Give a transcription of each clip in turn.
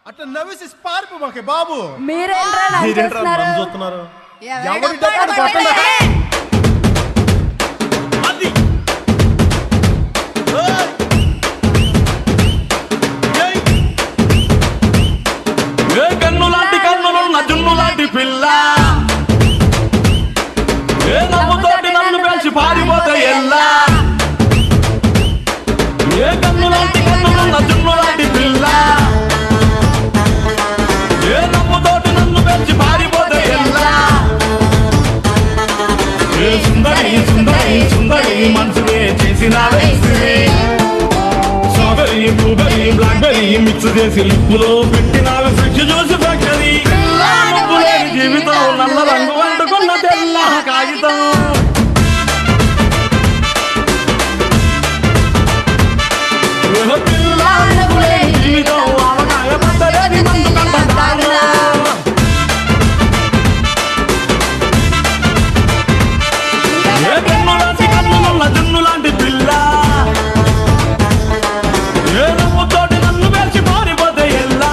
అట్లా నవ్వేసి పారిపోమాకే బాబు మీరేంట్రా నన్ను మీరేంట్రా చూస్తున్నారు? నన్ను చూస్తున్నారు ఎవరి డబ్బు కొట్టండి. అది ఏయ్! ఏయ్! ఏ కన్ను లాంటి కన్నులున్న జున్ను లాంటి పిల్ల ఏ నవ్వుతోటి నన్ను పెంచి పారిపోతే ఎల్లా ఏ కన్ను లాంటి కన్నులున్న జున్ను లాంటి పిల్ల ఏ నవ్వుతోటి నన్ను పెంచి పారిపోతే ఎల్లా ఏ సుందరి సుందరి సుందరి మనసునే చేసిన స్ట్రాబెరీ బ్లూబెరీ బ్లాక్బెరీ మిక్స్ చేసి లిప్పులో పెట్టిన ఫ్రిడ్జ్ చూసి ఫ్యాక్టరీ లేని జీవితం నల్ల రంగు వండుకున్న తెల్ల కాగితం ఏ పిల్ల నువ్వు లేని జీవితం ఆవకాయ పట్టలేని మందు కంట దారుణం. ఏ కన్ను లాంటి కన్నులున్న జున్ను లాంటి పిల్ల ఏ నవ్వుతోటి నన్ను వేసి మారిపోతే ఎల్లా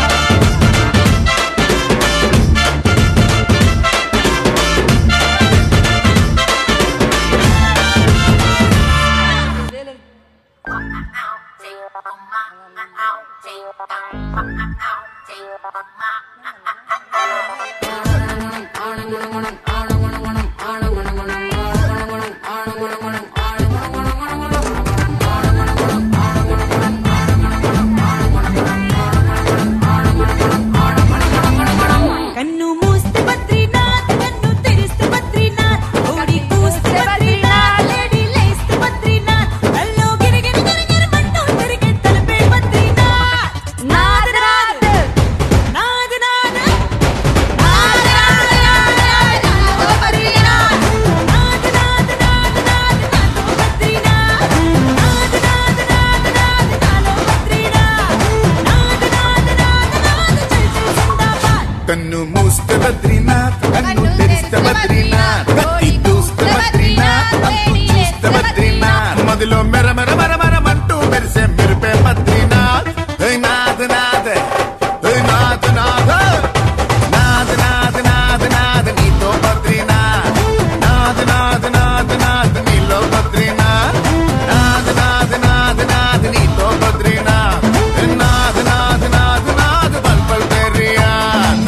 కన్ను మూస్తే బద్రీనాథ్ కన్ను తెరిస్తే బద్రీనాథ్ ఓడి కూస్తే బద్రీనాథ్ లేడీ లేస్తే బద్రీనాథ్ అల్లో గిరిగిరి గిరిగిరి మంటూ తిరిగే తలపే బద్రీనాథ్ నాద్ నాద్ నాద్ నాద్ నాద్ నాద్ నాద్ నాదో బద్రీనాథ్ నాద్ నాద్ నాద్ నాద్ నాదో బద్రీనాథ్ నాద్ నాద్ నాద్ నాద్ నాలో బద్రీనాథ్ నాద్ నాద్ నాద్ నాద్ జై జై జిందాబాద్ కన్ను మూస్తే బద్రీనాథ్ కన్ను తెరిస్తే బద్రీనాథ్ కత్తి దూస్తే బద్రీనాథ్ అంతు చూస్తే బద్రీనాథ్ మదిలో మెర మెర మెర మెరమంటూ మెరిసే మెరిపే బద్రీనాథ్ హే నాథ్ నాథ్ హే నాథ్ నాథ్ నాథ్ నాథ్ నాథ్ నాథ్ నీతో బద్రీనాథ్ నాథ్ నాథ్ నాథ్ నాథ్ నీలో బద్రీనాథ్ నాథ్ నాథ్ నాథ్ నాథ్ నీతో బద్రీనాథ్ నాథ్ నాథ్ నాథ్ నాథ్ బల్ బల్ తెరియాన్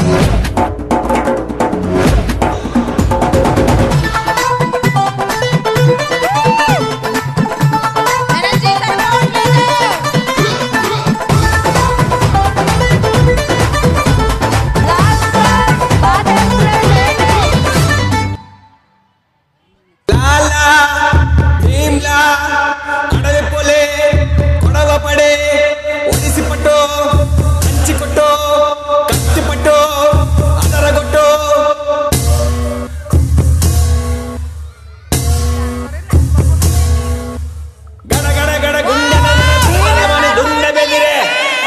ఎనర్జీ సరిపోవట్లేదు లాలా భీమ్లా అడవి పొలే గొడవ పడే ఒడిసి పట్టో కంచి కొట్టో కత్తి పట్టో అదరగొట్టో గడ గడ గడ గుండె బెదిరే, దుండె బెదిరే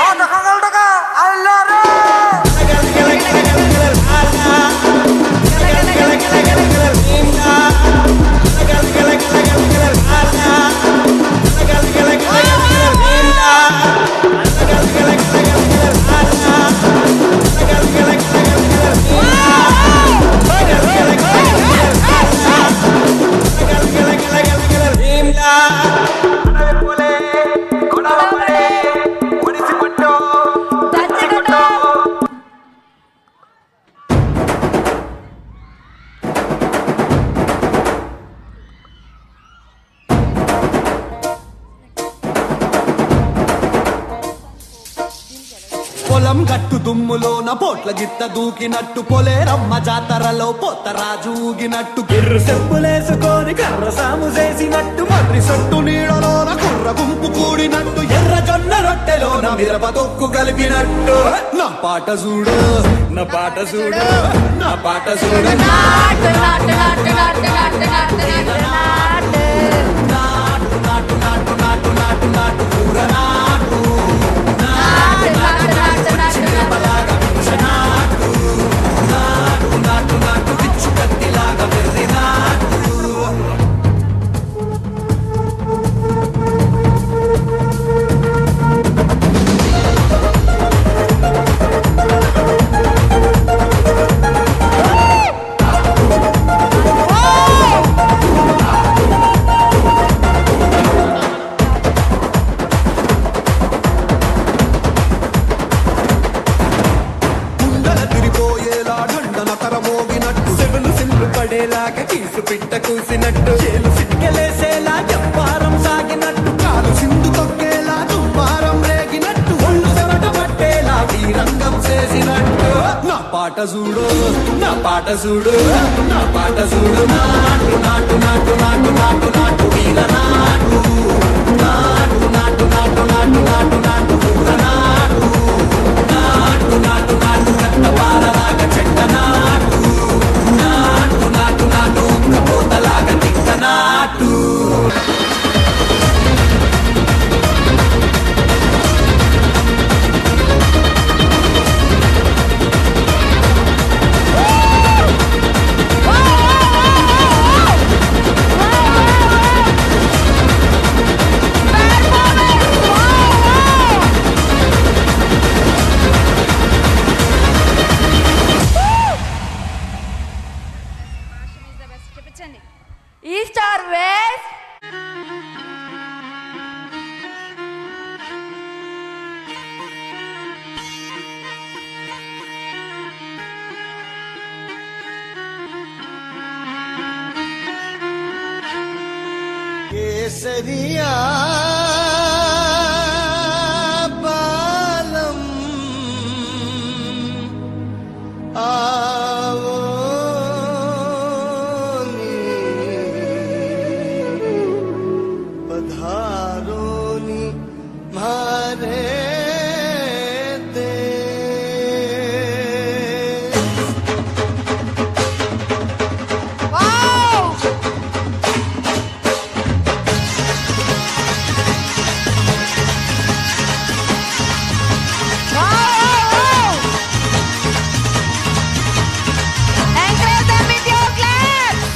గల గల గల గల గల లాలా గల గల గల గల గల భీమ్లా గల గల గల గల గల లాలా గల గల గల గల గల భీమ్లా గల గల గల గల గల లాలా గల గల గల గల గల భీమ్లా గల గల గల గల గల లాలా గల గల గల గల గల భీమ్లా అడవి పోలే గొడవ పడే ఒడిసి పట్టో కంచి కొట్టో పొలం గట్టు దుమ్ములోన పోట్ల గిత్త దూకినట్టు పొలే రమ్మ జాతరలో పోతరాజు ఊగినట్టు గిర్రు చెప్పులేసుకొని కర్ర సాము చేసినట్టు మర్రి సొట్టు నీడలోన కుర్ర గుంపు కూడినట్టు ఎర్ర జొన్న రొట్టెలోన మిరప తొక్కు కలిపినట్టు నా పాట చూడు నా పాట చూడు నా పాట చూడు నాటు నాటు నాటు నాటు నాటు నాటు నాటు నాటు నాటు నాటు నాటు నాటు నాటు నాటు కూర నాటు నాటు నాటు నాటు నాటు చిరపలాగా పిచ్చ నాటు నాటు నాటు నాటు పిచ్చు కత్తిలాగా వెర్రి నాటు నాటు పూసినట్టు చేలు సిక్కలేసేలా ఎవ్వారం సాగినట్టు కాలు సింధు తొక్కేలా దువ్వారం రేగినట్టు ఒళ్ళు చెమట పట్టేలా వీరంగం చేసినట్టు నా పాట చూడు నా పాట చూడు నా పాట చూడు నాటు నాటు నాటు నాటు నాటు నాటు వీర నాటు నాటు నాటు నాటు నాటు నాటు నాటు ఊర నాటు నాటు నాటు నాటు కట్ట పారలాగా చెట్ట నాటు నాటు నాటు నాటు ఉక్కపోతలాగా తిక్క నాటు చూపించండి ఈస్ట్ ఆర్ వెస్ట్ కేసరియా బాలం ఆవో పధారోని మారే దేశ్ Encourage them with your claps.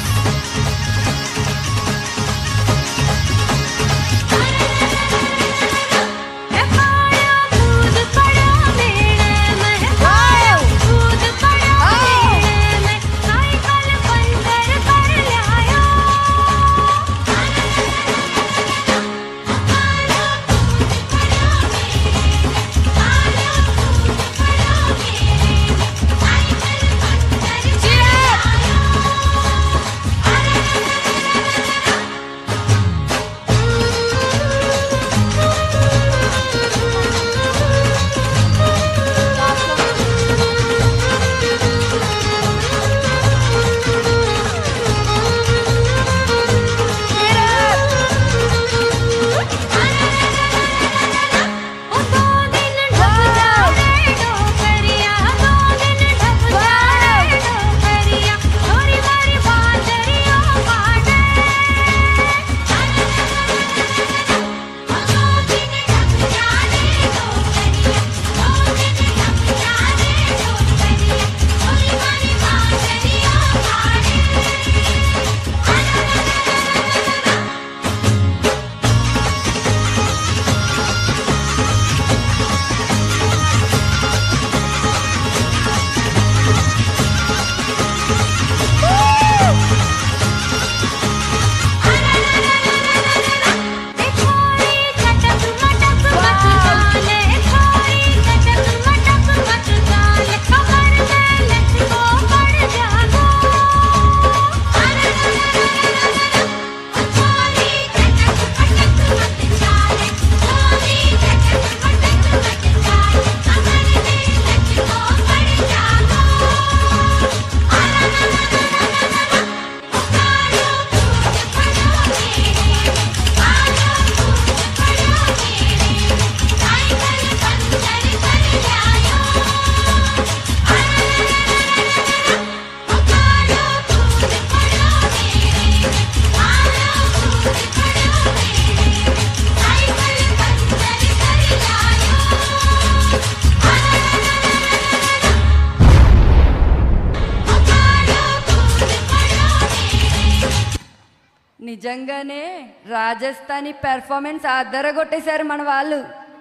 నిజంగానే రాజస్థానీ పెర్ఫార్మెన్స్ అద్దరగొట్టేశారు మన వాళ్ళు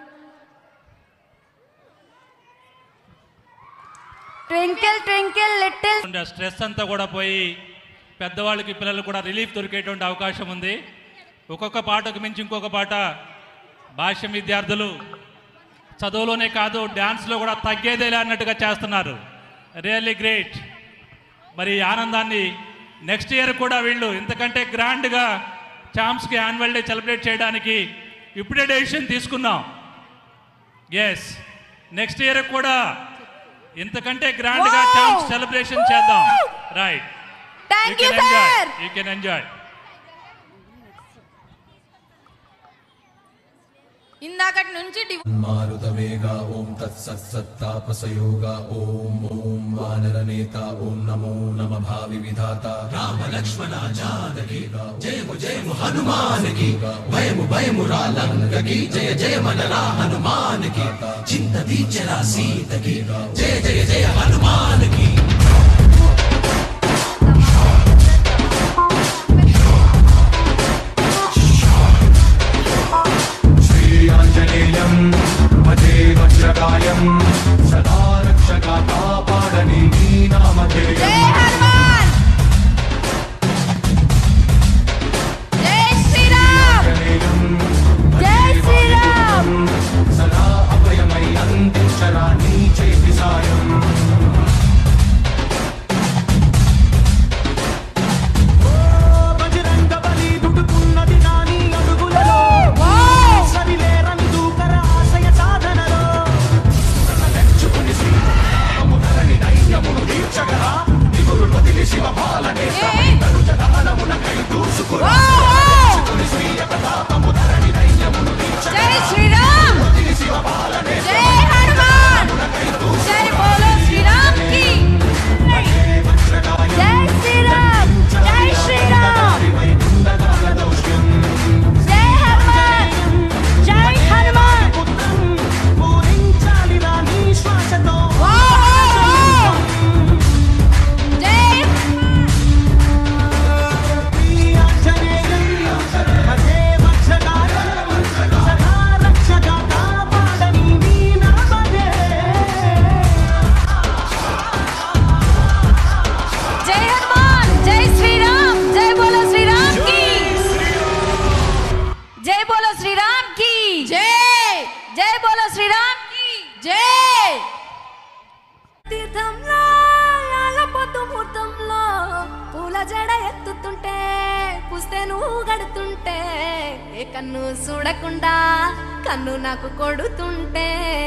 ట్వింకిల్ ట్వింకిల్ లిటిల్ ఉండే స్ట్రెస్ అంతా కూడా పోయి పెద్దవాళ్ళకి పిల్లలు కూడా రిలీఫ్ దొరికేటువంటి అవకాశం ఉంది ఒక్కొక్క పాటకు మించి ఇంకొక పాట భాష్య విద్యార్థులు చదువులోనే కాదు డ్యాన్స్లో కూడా తగ్గేదేలే అన్నట్టుగా చేస్తున్నారు రియల్లీ గ్రేట్ మరి ఈ ఆనందాన్ని నెక్స్ట్ ఇయర్ కూడా వీళ్ళు ఇంతకంటే గ్రాండ్గా ఛాంప్స్కి యాన్యువల్ డే సెలబ్రేట్ చేయడానికి ఇప్పుడే డెసిషన్ తీసుకున్నాం ఎస్ నెక్స్ట్ ఇయర్ కూడా ఇంతకంటే గ్రాండ్గా Wow! ఛాంప్స్ సెలబ్రేషన్ చేద్దాం right thank you sir you can enjoy ఇందాకటి నుంచి డివ్- మారుతవేగ ఓం తత్సత్సత్తాపసయోగ ఓం ఓం వానరనేత ఓం నమో నమ భావి విధాత రామ లక్ష్మణ జానకి జయము జయము హనుమానికి భయము భయము రాలంగకి జయ జయ మనరా హనుమానికి చింత దీచరా సీతకి జయ జయ జయ హనుమానికి శ్రీయాంజనేయం భజే వజ్రకాయం సదా రక్షగా కాపాడని నీ నామధేయం జై హనుమాన్ జై శ్రీరామ్ జై శ్రీరామ్ సదా అభయమై అందించరా నీ చేతి సాయం బజరంగ బలి దుడుకున్నది నాని అడుగులలో వావ్ సరిలేరని దూకర ఆశయ సాధనలో నెచ్చుకుని శ్రీరామునని దైన్యమును తీర్చగరా దిగులు వదిలి శివ పాలనే జనమున కై దూసుకుని వావ్ స్వీయ ప్రతాపము ధరణి దైన్యమును జై శ్రీరామ్ జై హనుమాన్ జై బోలో శ్రీరామ్ కి జై శ్రీరామ్ జై శ్రీరామ్ జై హనుమాన్ జై హనుమాన్ పూరించాలి నీ శ్వాసతో వావ్ జై ఈ ఆంజనేయం భజే వక్షకాయం సదా రక్షగా కాపాడని నీ నామధేయం జై హనుమాన్ జై శ్రీరామ్ జై బోలో శ్రీరామ్ కి జై బోలో శ్రీరామ్ కి జై జై బోలో శ్రీరామ్ కి జై తీర్థంలో పొద్దు ముహూర్తంలో పూల జడ ఎత్తుతుంటే పుస్తే నువ్వు గడుతుంటే ఏ కన్ను చూడకుండా కన్ను నాకు కొడుతుంటే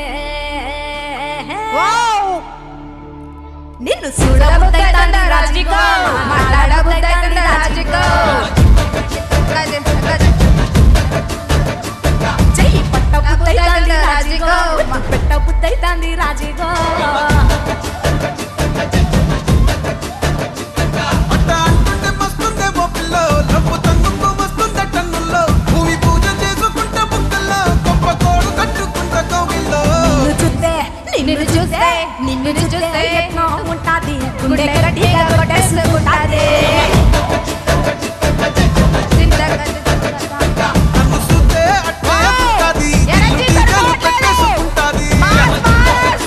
నిన్ను చూడబుద్దైతాంది రాజికో మాట్లాడబుద్దైతాంది రాజికో చెయ్యి పట్టబుద్దైతాంది రాజికో పెట్టబుద్దైతాంది రాజికో అట్ట అంటుంటే మస్తుందే ఓ పిల్లో లవ్వు తందుకు మస్తుందే టన్నుల్లో భూమి పూజ చేసుకుంటే బుక్కల్లో గొప్ప కోడు కట్టుకుంటే కోవిల్లో నిన్ను చూస్తే నిన్ను చూస్తే నిన్ను చూస్తే ఎట్నో ఉంటాది గుండె గట్టిగా కొట్టేసుకుంటాది నన్ను చూస్తే అట్టే పుట్టాది ఎనర్జీ దిల్లు సరిపోవట్లేదు. పెట్టేసుకుంటాది మాస్ మాస్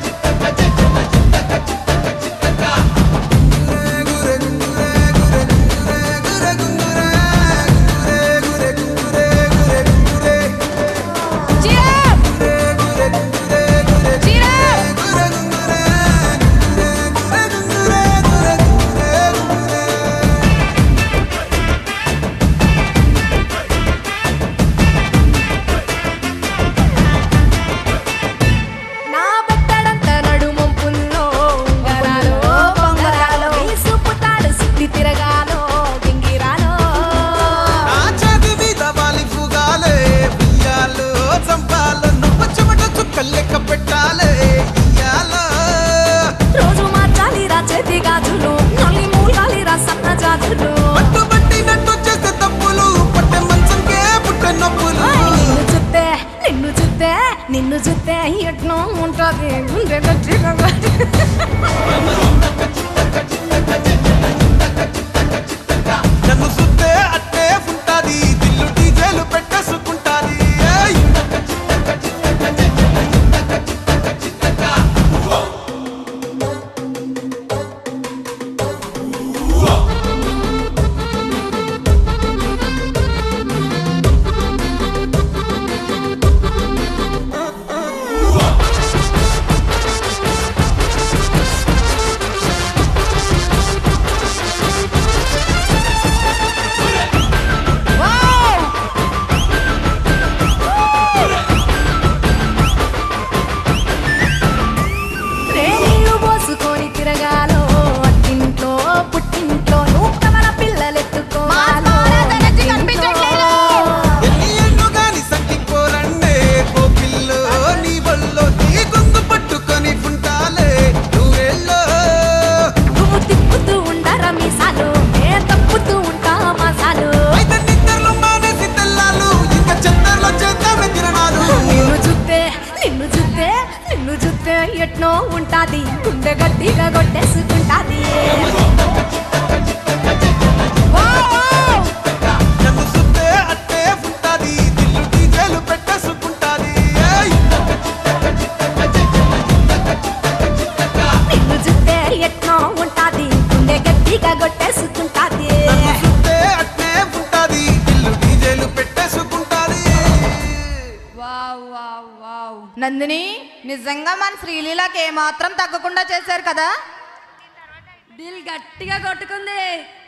గురే గురే గురే గురే గురే గురే గురే గురే గురే గురే చిరం గురే గురే గురే చిరం గురే గురే గురే గురే గురే నా బెత్తడంత నడుమొంపుల్లో ఉంగరాలో బొంగరాలో సుపుతాడు సుత్తి తిరగాలో గింగిరాలో నా చేతి మీద వాలి పుగాలే బియ్యాలు చంపాలు నువ్వు చెమట చుక్కలు లెక్క పెట్టాలే ఇయ్యాలో రోజు మార్చాలి రా చేతి గాజులు నల్లి మూలాలి రా సన్న జాజులు పట్టుబట్టినట్టు చేస్తే తప్పులు పట్టె మంచంకే పుట్టే నొప్పులు ఓయ్, నిన్ను చూస్తే నిన్ను చూస్తే నిన్ను చూస్తే ఎట్నో ఉంటుంది గుండె గట్టిగా నన్ను సుత్తే అట్టే ఉంటాది దిల్లు డీజేలు పెట్టేసుకుంటాది ఏయ్! జై ఎట్నో ఉంటాది గుండె గట్టిగా కొట్టేసుకుంటాది వావ్, వావ్. నన్ను సుత్తే అట్టే ఉంటాది దిల్లు డీజేలు పెట్టేసుకుంటాది ఏయ్! నిన్ను చూస్తే ఎట్నో ఉంటాది గుండె గట్టిగా కొట్టేసుకుంటాది నన్ను సుత్తే అట్టే ఉంటాది దిల్లు డీజేలు పెట్టేసుకుంటాది వావ్ వావ్ వావ్ నందిని నిజంగా మన శ్రీలీలకి ఏమాత్రం తగ్గకుండా చేశారు కదా దిల్ గట్టిగా కొట్టుకుంది